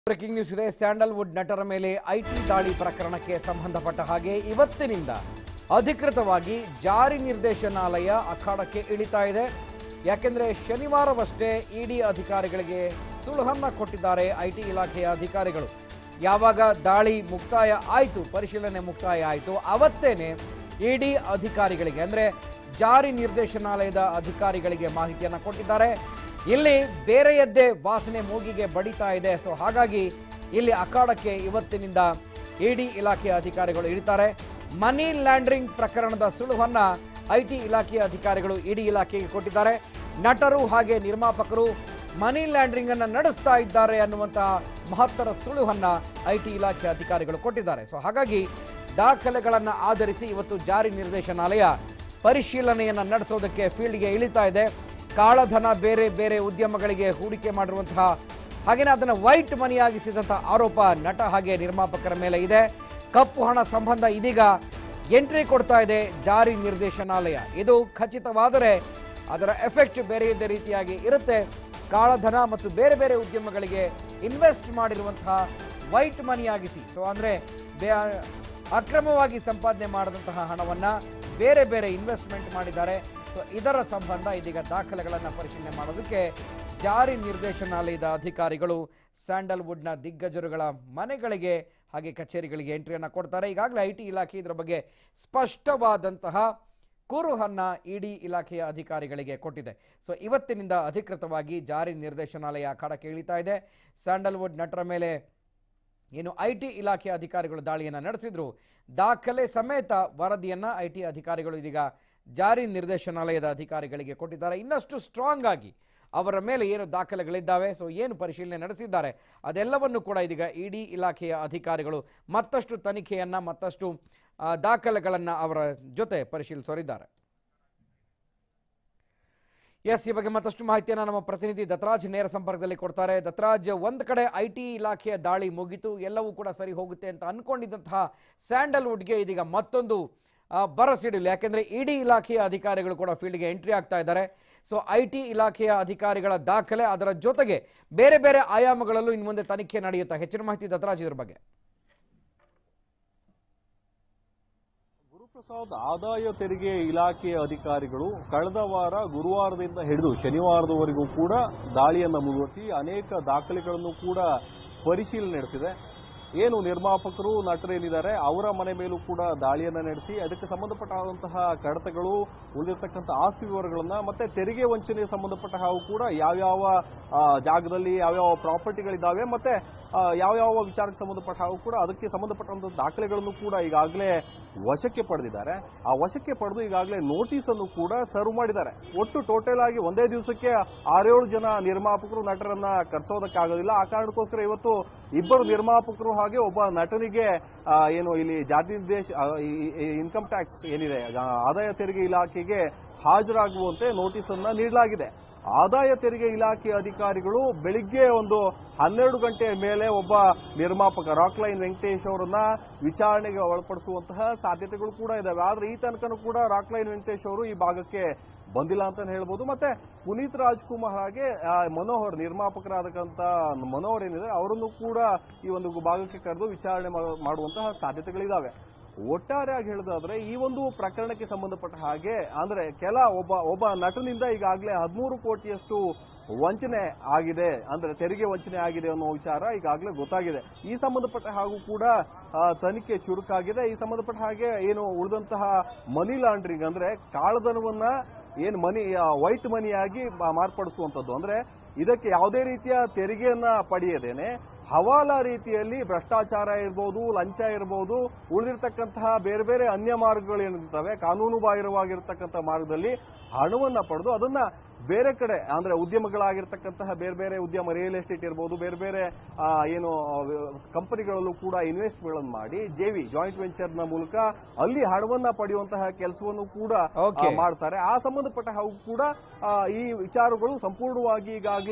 Breaking news ಇದೆ Sandalwood ನಟರ ಮೇಲೆ ಐಟಿ ದಾಳಿ ಪ್ರಕರಣಕ್ಕೆ ಸಂಬಂಧಪಟ್ಟ ಹಾಗೆ ಇವತ್ತಿನಿಂದ ಅಧಿಕೃತವಾಗಿ ಜಾರಿ ನಿರ್ದೇಶನಾಲಯ ಅಖಾಡಕ್ಕೆ ಇಳಿತಾ ಇದೆ ಯಾಕೆಂದ್ರೆ ಶನಿವಾರವಷ್ಟೇ ಇಡಿ ಅಧಿಕಾರಿಗಳಿಗೆ ಸುಳುಹನ್ನ ಕೊಟ್ಟಿದ್ದಾರೆ ಐಟಿ ಇಲಾಖೆಯ ಅಧಿಕಾರಿಗಳು ಯಾವಾಗ ದಾಳಿ ಮುಕ್ತಾಯ ಆಯಿತು ಪರಿಶೀಲನೆ ಮುಕ್ತಾಯ ಆಯಿತು ಅವತ್ತೇನೆ ಇಡಿ ಅಧಿಕಾರಿಗಳಿಗೆ ಅಂದ್ರೆ ಜಾರಿ ನಿರ್ದೇಶನಾಲಯದ ಅಧಿಕಾರಿಗಳಿಗೆ ಮಾಹಿತಿಯನ್ನು ಕೊಟ್ಟಿದ್ದಾರೆ ಇಲ್ಲಿ ಬೇರೆಯದ್ದೇ ವಾಸನೆ ಮೂಗಿಗೆ ಬಡಿತಾ ಇದೆ ಸೊ ಹಾಗಾಗಿ ಇಲ್ಲಿ ಅಖಾಡಕ್ಕೆ ಇವತ್ತಿನಿಂದ ಇಡಿ ಇಲಾಖೆಯ ಅಧಿಕಾರಿಗಳು ಇಳಿತಾರೆ ಮನಿ ಲ್ಯಾಂಡ್ರಿಂಗ್ ಪ್ರಕರಣದ ಸುಳುವನ್ನ ಐಟಿ ಇಲಾಖೆಯ ಅಧಿಕಾರಿಗಳು ಇಡಿ ಇಲಾಖೆಗೆ ಕೊಟ್ಟಿದ್ದಾರೆ ನಟರು ಹಾಗೆ ನಿರ್ಮಾಪಕರು ಮನಿ ಲ್ಯಾಂಡ್ರಿಂಗ್ ಅನ್ನ ನಡೆಸ್ತಾ ಇದ್ದಾರೆ ಅನ್ನುವಂತಹ ಮಹತ್ತರ ಸುಳುವನ್ನ ಐಟಿ ಇಲಾಖೆ ಅಧಿಕಾರಿಗಳು ಕೊಟ್ಟಿದ್ದಾರೆ ಸೊ ಹಾಗಾಗಿ ದಾಖಲೆಗಳನ್ನು ಆಧರಿಸಿ ಇವತ್ತು ಜಾರಿ ನಿರ್ದೇಶನಾಲಯ ಪರಿಶೀಲನೆಯನ್ನು ನಡೆಸೋದಕ್ಕೆ ಫೀಲ್ಡ್ಗೆ ಇಳಿತಾ ಇದೆ ಕಾಳಧನ ಬೇರೆ ಬೇರೆ ಉದ್ಯಮಗಳಿಗೆ ಹೂಡಿಕೆ ಮಾಡಿರುವಂತಹ ಹಾಗೆಯೇ ಅದನ್ನು ವೈಟ್ ಮನಿಯಾಗಿಸಿದಂತಹ ಆರೋಪ ನಟ ಹಾಗೆ ನಿರ್ಮಾಪಕರ ಮೇಲೆ ಇದೆ ಕಪ್ಪು ಹಣ ಸಂಬಂಧ ಇದೀಗ ಎಂಟ್ರಿ ಕೊಡ್ತಾ ಇದೆ ಜಾರಿ ನಿರ್ದೇಶನಾಲಯ ಇದು ಖಚಿತವಾದರೆ ಅದರ ಎಫೆಕ್ಟ್ ಬೇರೆ ಇದ್ದ ರೀತಿಯಾಗಿ ಇರುತ್ತೆ ಕಾಳಧನ ಮತ್ತು ಬೇರೆ ಬೇರೆ ಉದ್ಯಮಗಳಿಗೆ ಇನ್ವೆಸ್ಟ್ ಮಾಡಿರುವಂತಹ ವೈಟ್ ಮನಿಯಾಗಿಸಿ ಸೊ ಅಂದರೆ ಬೇ ಅಕ್ರಮವಾಗಿ ಸಂಪಾದನೆ ಮಾಡಿದಂತಹ ಹಣವನ್ನು ಬೇರೆ ಬೇರೆ ಇನ್ವೆಸ್ಟ್ಮೆಂಟ್ ಮಾಡಿದ್ದಾರೆ ಸೊ ಇದರ ಸಂಬಂಧ ಇದೀಗ ದಾಖಲೆಗಳನ್ನು ಪರಿಶೀಲನೆ ಮಾಡೋದಕ್ಕೆ ಜಾರಿ ನಿರ್ದೇಶನಾಲಯದ ಅಧಿಕಾರಿಗಳು ಸ್ಯಾಂಡಲ್ವುಡ್ನ ದಿಗ್ಗಜರುಗಳ ಮನೆಗಳಿಗೆ ಹಾಗೆ ಕಚೇರಿಗಳಿಗೆ ಎಂಟ್ರಿಯನ್ನು ಕೊಡ್ತಾರೆ ಈಗಾಗಲೇ ಐ ಟಿ ಇಲಾಖೆ ಇದರ ಬಗ್ಗೆ ಸ್ಪಷ್ಟವಾದಂತಹ ಕುರುಹನ್ನ ಇಡಿ ಇಲಾಖೆಯ ಅಧಿಕಾರಿಗಳಿಗೆ ಕೊಟ್ಟಿದೆ ಸೊ ಇವತ್ತಿನಿಂದ ಅಧಿಕೃತವಾಗಿ ಜಾರಿ ನಿರ್ದೇಶನಾಲಯ ಅಖಾಡಕ್ಕೆ ಇಳಿತಾ ಇದೆ ಸ್ಯಾಂಡಲ್ವುಡ್ ನಟರ ಮೇಲೆ ಏನು ಐ ಟಿ ಇಲಾಖೆಯ ಅಧಿಕಾರಿಗಳು ದಾಳಿಯನ್ನು ನಡೆಸಿದ್ರು ದಾಖಲೆ ಸಮೇತ ವರದಿಯನ್ನ ಐ ಟಿ ಅಧಿಕಾರಿಗಳು ಇದೀಗ ಜಾರಿ ನಿರ್ದೇಶನಾಲಯದ ಅಧಿಕಾರಿಗಳಿಗೆ ಕೊಟ್ಟಿದ್ದಾರೆ ಇನ್ನಷ್ಟು ಸ್ಟ್ರಾಂಗ್ ಆಗಿ ಅವರ ಮೇಲೆ ಏನು ದಾಖಲೆಗಳಿದ್ದಾವೆ ಸೊ ಏನು ಪರಿಶೀಲನೆ ನಡೆಸಿದ್ದಾರೆ ಅದೆಲ್ಲವನ್ನು ಕೂಡ ಇದೀಗ ಇಡಿ ಇಲಾಖೆಯ ಅಧಿಕಾರಿಗಳು ಮತ್ತಷ್ಟು ತನಿಖೆಯನ್ನ ಮತ್ತಷ್ಟು ಆ, ದಾಖಲೆಗಳನ್ನು ಅವರ ಜೊತೆ ಪರಿಶೀಲಿಸೋರಿದ್ದಾರೆ ಎಸ್ ಈ ಬಗ್ಗೆ ಮತ್ತಷ್ಟು ಮಾಹಿತಿಯನ್ನು ನಮ್ಮ ಪ್ರತಿನಿಧಿ ದತ್ತರಾಜ್ ನೇರ ಸಂಪರ್ಕದಲ್ಲಿ ಕೊಡ್ತಾರೆ ದತ್ತರಾಜ್ ಒಂದು ಕಡೆ ಐ ಟಿ ಇಲಾಖೆಯ ದಾಳಿ ಮುಗಿತು ಎಲ್ಲವೂ ಕೂಡ ಸರಿ ಹೋಗುತ್ತೆ ಅಂತ ಅನ್ಕೊಂಡಿದ್ದಂತಹ ಸ್ಯಾಂಡಲ್ವುಡ್ಗೆ ಇದೀಗ ಮತ್ತೊಂದು ಆ, ಬರಸಿಡಿಲು ಯಾಕೆಂದ್ರೆ ಇಡಿ ಇಲಾಖೆಯ ಅಧಿಕಾರಿಗಳು ಕೂಡ ಫೀಲ್ಡ್ಗೆ ಎಂಟ್ರಿ ಆಗ್ತಾ ಇದ್ದಾರೆ ಸೊ ಐ ಟಿ ಇಲಾಖೆಯ ಅಧಿಕಾರಿಗಳ ದಾಖಲೆ ಅದರ ಜೊತೆಗೆ ಬೇರೆ ಬೇರೆ ಆಯಾಮಗಳಲ್ಲೂ ಇನ್ನು ಮುಂದೆ ತನಿಖೆ ನಡೆಯುತ್ತಾ ಹೆಚ್ಚಿನ ಮಾಹಿತಿ ದತ್ತರಾಜ್ ಇದ್ರ ಬಗ್ಗೆ ಗುರುಪ್ರಸಾದ್ ಆದಾಯ ತೆರಿಗೆ ಇಲಾಖೆಯ ಅಧಿಕಾರಿಗಳು ಕಳೆದ ವಾರ ಗುರುವಾರದಿಂದ ಹಿಡಿದು ಶನಿವಾರದವರೆಗೂ ಕೂಡ ದಾಳಿಯನ್ನು ಮುಂದುವರಿಸಿ ಅನೇಕ ದಾಖಲೆಗಳನ್ನು ಕೂಡ ಪರಿಶೀಲನೆ ನಡೆಸಿದೆ ಏನು ನಿರ್ಮಾಪಕರು ನಟರೇನಿದ್ದಾರೆ ಅವರ ಮನೆ ಮೇಲೂ ಕೂಡ ದಾಳಿಯನ್ನ ನಡೆಸಿ ಅದಕ್ಕೆ ಸಂಬಂಧಪಟ್ಟಾದಂತಹ ಕಡತಗಳು ಉಳಿದಿರ್ತಕ್ಕಂಥ ಆಸ್ತಿ ವಿವರಗಳನ್ನ ಮತ್ತೆ ತೆರಿಗೆ ವಂಚನೆಗೆ ಸಂಬಂಧಪಟ್ಟ ಹಾಗೂ ಕೂಡ ಯಾವ್ಯಾವ ಆ, ಜಾಗದಲ್ಲಿ ಯಾವ್ಯಾವ ಪ್ರಾಪರ್ಟಿಗಳಿದ್ದಾವೆ ಮತ್ತೆ ಆ, ಯಾವ್ಯಾವ ವಿಚಾರಕ್ಕೆ ಸಂಬಂಧಪಟ್ಟ ಹಾಗೂ ಕೂಡ ಅದಕ್ಕೆ ಸಂಬಂಧಪಟ್ಟಂತ ದಾಖಲೆಗಳನ್ನು ಕೂಡ ಈಗಾಗಲೇ ವಶಕ್ಕೆ ಪಡೆದಿದ್ದಾರೆ ಆ ವಶಕ್ಕೆ ಪಡೆದು ಈಗಾಗಲೇ ನೋಟಿಸ್ ಅನ್ನು ಕೂಡ ಸರ್ವ್ ಮಾಡಿದ್ದಾರೆ ಒಟ್ಟು ಟೋಟಲ್ ಆಗಿ ಒಂದೇ ದಿವಸಕ್ಕೆ ಆರೇಳು ಜನ ನಿರ್ಮಾಪಕರು ನಟರನ್ನ ಕರೆಸೋದಕ್ಕಾಗೋದಿಲ್ಲ ಆ ಕಾರಣಕ್ಕೋಸ್ಕರ ಇವತ್ತು ಇಬ್ಬರು ನಿರ್ಮಾಪಕರು ಹಾಗೆ ಒಬ್ಬ ನಟನಿಗೆ ಆ, ಏನು ಇಲ್ಲಿ ಜಾತಿ ನಿರ್ದೇಶ ಇನ್ಕಮ್ ಟ್ಯಾಕ್ಸ್ ಏನಿದೆ ಆ, ಆದಾಯ ತೆರಿಗೆ ಇಲಾಖೆಗೆ ಹಾಜರಾಗುವಂತೆ ನೋಟಿಸ್ ಅನ್ನ ನೀಡಲಾಗಿದೆ ಆದಾಯ ತೆರಿಗೆ ಇಲಾಖೆ ಅಧಿಕಾರಿಗಳು ಬೆಳಿಗ್ಗೆ ಒಂದು ಹನ್ನೆರಡು ಗಂಟೆಯ ಮೇಲೆ ಒಬ್ಬ ನಿರ್ಮಾಪಕ ರಾಕ್ಲೈನ್ ವೆಂಕಟೇಶ್ ಅವರನ್ನ ವಿಚಾರಣೆಗೆ ಒಳಪಡಿಸುವಂತಹ ಸಾಧ್ಯತೆಗಳು ಕೂಡ ಇದಾವೆ ಆದ್ರೆ ಈ ತನಕನೂ ಕೂಡ ರಾಕ್ಲೈನ್ ವೆಂಕಟೇಶ್ ಅವರು ಈ ಭಾಗಕ್ಕೆ ಬಂದಿಲ್ಲ ಅಂತಾನೆ ಹೇಳ್ಬೋದು ಮತ್ತೆ ಪುನೀತ್ ರಾಜ್ಕುಮಾರ್ ಹಾಗೆ ಆ, ಮನೋಹರ್ ನಿರ್ಮಾಪಕರಾದಕ್ಕಂತ ಮನೋಹರ್ ಏನಿದೆ ಅವರನ್ನು ಕೂಡ ಈ ಒಂದು ಭಾಗಕ್ಕೆ ಕರೆದು ವಿಚಾರಣೆ ಮಾ- ಮಾಡುವಂತಹ ಸಾಧ್ಯತೆಗಳಿದಾವೆ ಒಟ್ಟಾರೆಯಾಗಿ ಹೇಳೋದಾದ್ರೆ ಈ ಒಂದು ಪ್ರಕರಣಕ್ಕೆ ಸಂಬಂಧಪಟ್ಟ ಹಾಗೆ ಅಂದ್ರೆ ಕೆಲ ಒಬ್ಬ ಒಬ್ಬ ನಟನಿಂದ ಈಗಾಗಲೇ ಹದಿಮೂರು ಕೋಟಿಯಷ್ಟು ವಂಚನೆ ಆಗಿದೆ ಅಂದ್ರೆ ತೆರಿಗೆ ವಂಚನೆ ಆಗಿದೆ ಅನ್ನೋ ವಿಚಾರ ಈಗಾಗಲೇ ಗೊತ್ತಾಗಿದೆ ಈ ಸಂಬಂಧಪಟ್ಟ ಹಾಗೂ ಕೂಡ ಆ, ತನಿಖೆ ಚುರುಕಾಗಿದೆ ಈ ಸಂಬಂಧಪಟ್ಟ ಹಾಗೆ ಏನು ಉಳಿದಂತಹ ಮನಿ ಲಾಂಡ್ರಿಂಗ್ ಅಂದ್ರೆ ಕಾಳಧನವನ್ನ ಏನು ಮನಿ ವೈಟ್ ಮನಿಯಾಗಿ ಮಾ- ಮಾರ್ಪಡಿಸುವಂತದ್ದು ಅಂದ್ರೆ ಇದಕ್ಕೆ ಯಾವುದೇ ರೀತಿಯ ತೆರಿಗೆಯನ್ನ ಪಡೆಯದೇನೆ ಹವಾಲಾ ರೀತಿಯಲ್ಲಿ ಭ್ರಷ್ಟಾಚಾರ ಇರ್ಬೋದು ಲಂಚ ಇರ್ಬೋದು ಉಳಿದಿರ್ತಕ್ಕಂತಹ ಬೇರೆ ಬೇರೆ ಅನ್ಯ ಮಾರ್ಗಗಳು ಏನಿರ್ತವೆ ಕಾನೂನು ಬಾಹಿರವಾಗಿರ್ತಕ್ಕಂಥ ಮಾರ್ಗದಲ್ಲಿ ಹಣವನ್ನ ಪಡೆದು ಅದನ್ನ ಬೇರೆ ಕಡೆ ಅಂದ್ರೆ ಉದ್ಯಮಗಳಾಗಿರ್ತಕ್ಕಂತಹ ಬೇರೆ ಬೇರೆ ಉದ್ಯಮ ರಿಯಲ್ ಎಸ್ಟೇಟ್ ಇರ್ಬೋದು ಬೇರೆ ಬೇರೆ ಆ, ಏನು ಕಂಪನಿಗಳಲ್ಲೂ ಕೂಡ ಇನ್ವೆಸ್ಟ್ಗಳನ್ನು ಮಾಡಿ ಜೆವಿ ಜಾಯಿಂಟ್ ವೆಂಚರ್ ನ ಮೂಲಕ ಅಲ್ಲಿ ಹಣವನ್ನ ಪಡೆಯುವಂತಹ ಕೆಲಸವನ್ನು ಕೂಡ ಆ, Okay. ಮಾಡ್ತಾರೆ ಆ ಸಂಬಂಧಪಟ್ಟ ಹಾಗೂ ಕೂಡ ಆ, ಈ ವಿಚಾರಗಳು ಸಂಪೂರ್ಣವಾಗಿ ಈಗಾಗಲೇ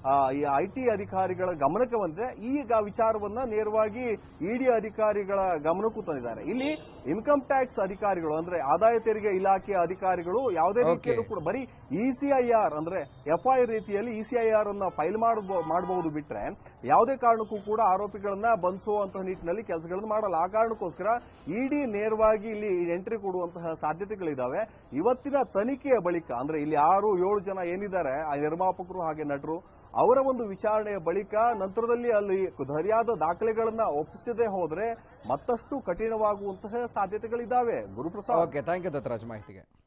ಆ, ಈ ಐ ಟಿ ಅಧಿಕಾರಿಗಳ ಗಮನಕ್ಕೆ ಬಂದ್ರೆ ಈಗ ವಿಚಾರವನ್ನ ನೇರವಾಗಿ ಇಡಿ ಅಧಿಕಾರಿಗಳ ಗಮನಕ್ಕೂ ತಂದಿದ್ದಾರೆ ಇಲ್ಲಿ ಇನ್ಕಮ್ ಟ್ಯಾಕ್ಸ್ ಅಧಿಕಾರಿಗಳು ಅಂದ್ರೆ ಆದಾಯ ತೆರಿಗೆ ಇಲಾಖೆಯ ಅಧಿಕಾರಿಗಳು ಯಾವುದೇ Okay. ರೀತಿಯಲ್ಲೂ ಕೂಡ ಬರೀ ಇಸಿಐಆರ್ ಅಂದ್ರೆ ಎಫ್ಐಆರ್ ರೀತಿಯಲ್ಲಿ ಇಸಿಐಆರ್ ಅನ್ನ ಫೈಲ್ ಮಾಡಬಹುದು ಬಿಟ್ರೆ ಯಾವುದೇ ಕಾರಣಕ್ಕೂ ಕೂಡ ಆರೋಪಿಗಳನ್ನ ಬಂಧಿಸುವಂತಹ ನಿಟ್ಟಿನಲ್ಲಿ ಕೆಲಸಗಳನ್ನು ಮಾಡಲ್ಲ ಆ ಕಾರಣಕ್ಕೋಸ್ಕರ ಇಡಿ ನೇರವಾಗಿ ಇಲ್ಲಿ ಎಂಟ್ರಿ ಕೊಡುವಂತಹ ಸಾಧ್ಯತೆಗಳಿದಾವೆ ಇವತ್ತಿನ ತನಿಖೆಯ ಬಳಿಕ ಅಂದ್ರೆ ಇಲ್ಲಿ ಆರು ಏಳು ಜನ ಏನಿದ್ದಾರೆ ಆ ನಿರ್ಮಾಪಕರು ಹಾಗೆ ನಟರು ಅವರ ಒಂದು ವಿಚಾರಣೆಯ ಬಳಿಕ ನಂತರದಲ್ಲಿ ಅಲ್ಲಿ ಸರಿಯಾದ ದಾಖಲೆಗಳನ್ನ ಒಪ್ಪಿಸದೆ ಹೋದ್ರೆ ಮತ್ತಷ್ಟು ಕಠಿಣವಾಗುವಂತಹ ಸಾಧ್ಯತೆಗಳಿದ್ದಾವೆ Guruprasad okay thank you Dattaraj ಮಾಹಿತಿಗೆ